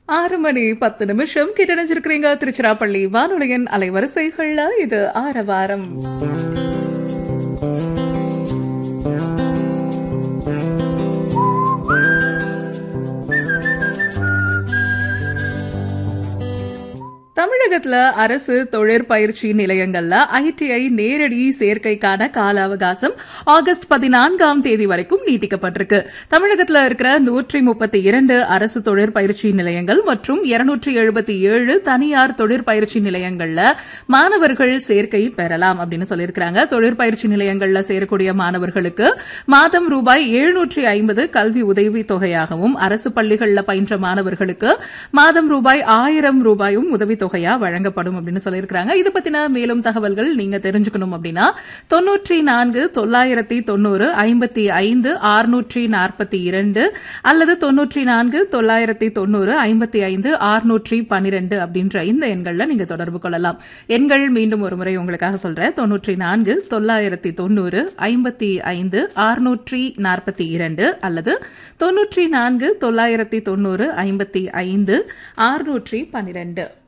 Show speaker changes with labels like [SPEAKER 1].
[SPEAKER 1] ஆறு மணி பத்து நிமிஷம் கிட்டணிஞ்சிருக்கிறீங்க திருச்சிராப்பள்ளி வானொலியின் அலைவரிசைகள்ல இது ஆரவாரம் தமிழகத்துல அரசு தொழிற்பயிற்சி நிலையங்கள்ல ஐடிஐ நேரடி சேர்க்கைக்கான கால அவகாசம் ஆகஸ்ட் பதினான்காம் தேதி வரைக்கும் நீட்டிக்கப்பட்டிருக்கு தமிழகத்துல இருக்கிற நூற்றி முப்பத்தி இரண்டு அரசு தொழிற்பயிற்சி நிலையங்கள் மற்றும் இருநூற்றி எழுபத்தி ஏழு தனியார் தொழிற்பயிற்சி நிலையங்கள்ல மாணவர்கள் சேர்க்கை பெறலாம் அப்படின்னு சொல்லியிருக்கிறாங்க தொழிற்பயிற்சி நிலையங்கள்ல சேரக்கூடிய மாணவர்களுக்கு மாதம் ரூபாய் எழுநூற்றி ஐம்பது கல்வி உதவித் தொகையாகவும் அரசு பள்ளிகள்ல பயின்ற மாணவர்களுக்கு மாதம் ரூபாய் ஆயிரம் ரூபாயும் உதவித் தொகையா வழங்கப்படும் அப்படின்னு சொல்லியிருக்கிறாங்க இது பத்தின மேலும் தகவல்கள் நீங்க தெரிஞ்சுக்கணும் அப்படின்னா தொன்னூற்றி நான்கு தொள்ளாயிரத்தி தொண்ணூறு ஐம்பத்தி ஐந்து ஆறுநூற்றி நாற்பத்தி இரண்டு அல்லது தொன்னூற்றி நான்கு தொள்ளாயிரத்தி தொண்ணூறு ஐம்பத்தி ஐந்து ஆறுநூற்றி பன்னிரண்டு அப்படின்ற இந்த எண்கள்ல நீங்க தொடர்பு கொள்ளலாம் எண்கள் மீண்டும் ஒரு முறை உங்களுக்காக சொல்றேன் தொன்னூற்றி நான்கு தொள்ளாயிரத்தி தொண்ணூறு ஐம்பத்தி ஐந்து ஆறுநூற்றி நாற்பத்தி இரண்டு அல்லது தொன்னூற்றி நான்கு தொள்ளாயிரத்தி தொண்ணூறு ஐம்பத்தி ஐந்து ஆறுநூற்றி பன்னிரண்டு